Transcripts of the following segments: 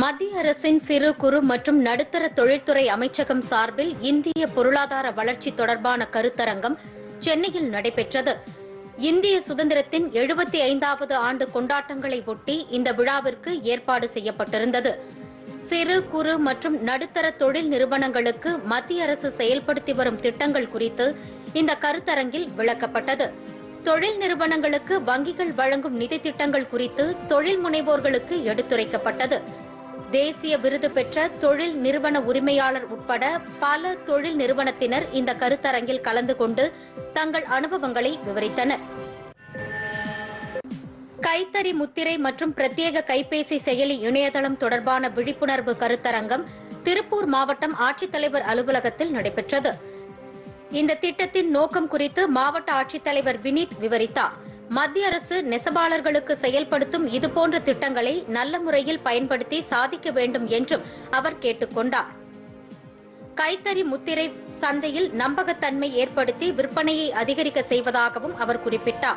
மத்திய அரசின் சிறு குறு மற்றும் நடுத்தர தொழில்துறை அமைச்சகம் சார்பில் இந்திய பொருளாதார வளர்ச்சி தொடர்பான கருத்தரங்கம் சென்னையில் நடைபெற்றது இந்திய சுதந்திரத்தின் எழுபத்தி ஐந்தாவது ஆண்டு கொண்டாட்டங்களை ஒட்டி இந்த விழாவிற்கு ஏற்பாடு செய்யப்பட்டிருந்தது சிறு குறு மற்றும் நடுத்தர தொழில் நிறுவனங்களுக்கு மத்திய அரசு செயல்படுத்தி வரும் திட்டங்கள் குறித்து இந்த கருத்தரங்கில் விளக்கப்பட்டது தொழில் நிறுவனங்களுக்கு வங்கிகள் வழங்கும் நிதி திட்டங்கள் குறித்து தொழில் முனைவோர்களுக்கு எடுத்துரைக்கப்பட்டது தேசிய விருது பெற்ற தொழில் நிறுவன உரிமையாளர் உட்பட பல தொழில் நிறுவனத்தினர் இந்த கருத்தரங்கில் கலந்து கொண்டு தங்கள் அனுபவங்களை விவரித்தனர் கைத்தறி முத்திரை மற்றும் பிரத்யேக கைபேசி செயலி இணையதளம் தொடர்பான விழிப்புணர்வு கருத்தரங்கம் திருப்பூர் மாவட்டம் ஆட்சித்தலைவர் அலுவலகத்தில் நடைபெற்றது இந்த திட்டத்தின் நோக்கம் குறித்து மாவட்ட ஆட்சித்தலைவர் வினீத் விவரித்தார் மத்திய அரசு நெசவாளர்களுக்கு செயல்படுத்தும் இதுபோன்ற திட்டங்களை நல்ல முறையில் பயன்படுத்தி சாதிக்க வேண்டும் என்றும் அவர் கேட்டுக் கொண்டார் கைத்தறி முத்திரை சந்தையில் நம்பகத்தன்மை ஏற்படுத்தி விற்பனையை அதிகரிக்க செய்வதாகவும் அவர் குறிப்பிட்டார்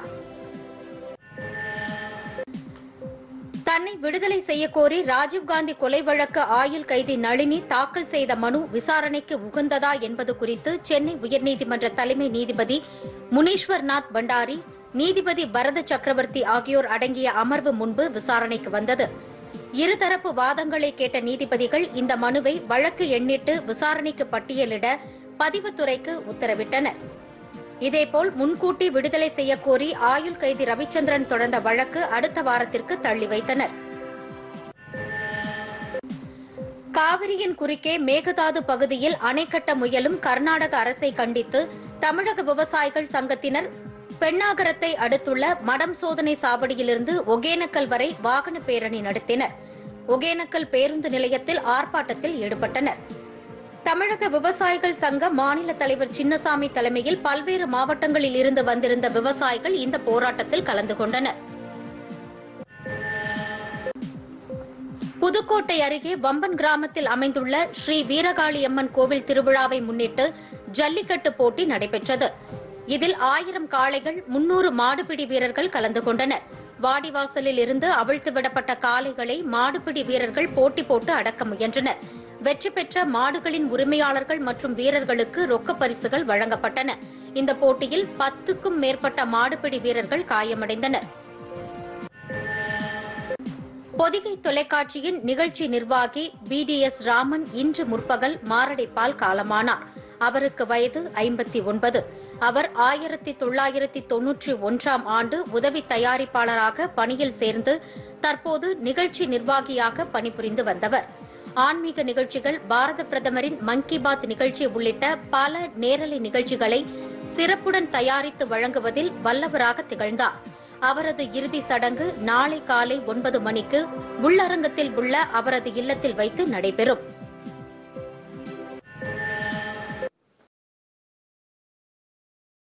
தன்னை விடுதலை செய்யக்கோரி ராஜீவ்காந்தி கொலை வழக்கு ஆயுள் கைதி நளினி தாக்கல் செய்த மனு விசாரணைக்கு உகந்ததா என்பது குறித்து சென்னை உயர்நீதிமன்ற தலைமை நீதிபதி முனீஸ்வர்நாத் பண்டாரி நீதிபதி வரத சக்கரவர்த்தி ஆகியோர் அடங்கிய அமர்வு முன்பு விசாரணைக்கு வந்தது இருதரப்பு வாதங்களை கேட்ட நீதிபதிகள் இந்த மனுவை வழக்கு எண்ணிட்டு விசாரணைக்கு பட்டியலிட பதிவுத்துறைக்கு உத்தரவிட்டனர் இதேபோல் முன்கூட்டி விடுதலை செய்யக்கோரி ஆயுள் கைதி ரவிச்சந்திரன் தொடர்ந்த வழக்கு அடுத்த வாரத்திற்கு தள்ளி வைத்தனர் காவிரியின் குறுக்கே மேகதாது பகுதியில் அணை கட்ட முயலும் கர்நாடக அரசை கண்டித்து தமிழக விவசாயிகள் சங்கத்தினர் பெண்ணாகரத்தை அடுத்துள்ள மடம் சோதனை சாவடியிலிருந்து ஒகேனக்கல் வரை வாகன பேரணி நடத்தினர் ஒகேனக்கல் பேருந்து நிலையத்தில் ஆர்ப்பாட்டத்தில் ஈடுபட்டனர் தமிழக விவசாயிகள் சங்க மாநில தலைவர் சின்னசாமி தலைமையில் பல்வேறு மாவட்டங்களில் இருந்து வந்திருந்த விவசாயிகள் இந்த போராட்டத்தில் கலந்து கொண்டனர் புதுக்கோட்டை அருகே வம்பன் கிராமத்தில் அமைந்துள்ள ஸ்ரீ வீரகாளியம்மன் கோவில் திருவிழாவை முன்னிட்டு ஜல்லிக்கட்டு போட்டி நடைபெற்றது இதில் ஆயிரம் காளைகள் முன்னூறு மாடுபிடி வீரர்கள் கலந்து கொண்டனர் வாடிவாசலில் இருந்து அவிழ்த்து விடப்பட்ட காளைகளை மாடுபிடி வீரர்கள் போட்டி போட்டு அடக்க முயன்றனர் வெற்றி பெற்ற மாடுகளின் உரிமையாளர்கள் மற்றும் வீரர்களுக்கு ரொக்க பரிசுகள் வழங்கப்பட்டன இந்த போட்டியில் பத்துக்கும் மேற்பட்ட மாடுபிடி வீரர்கள் காயமடைந்தனர் பொதிகை தொலைக்காட்சியின் நிகழ்ச்சி நிர்வாகி பி டி எஸ் ராமன் இன்று முற்பகல் மாரடைப்பால் காலமானார் அவருக்கு வயது ஐம்பத்தி ஒன்பது அவர் ஆயிரத்தி தொள்ளாயிரத்தி தொன்னூற்றி ஒன்றாம் ஆண்டு உதவி தயாரிப்பாளராக பணியில் சேர்ந்து தற்போது நிகழ்ச்சி நிர்வாகியாக பணிபுரிந்து வந்தவர் ஆன்மீக நிகழ்ச்சிகள் பாரத பிரதமரின் மன் கி பாத் நிகழ்ச்சி உள்ளிட்ட பல நேரலை நிகழ்ச்சிகளை சிறப்புடன் தயாரித்து வழங்குவதில் வல்லவராக திகழ்ந்தார் அவரது இறுதி சடங்கு நாளை காலை ஒன்பது மணிக்கு உள்ளரங்கத்தில் உள்ள அவரது இல்லத்தில் வைத்து நடைபெறும்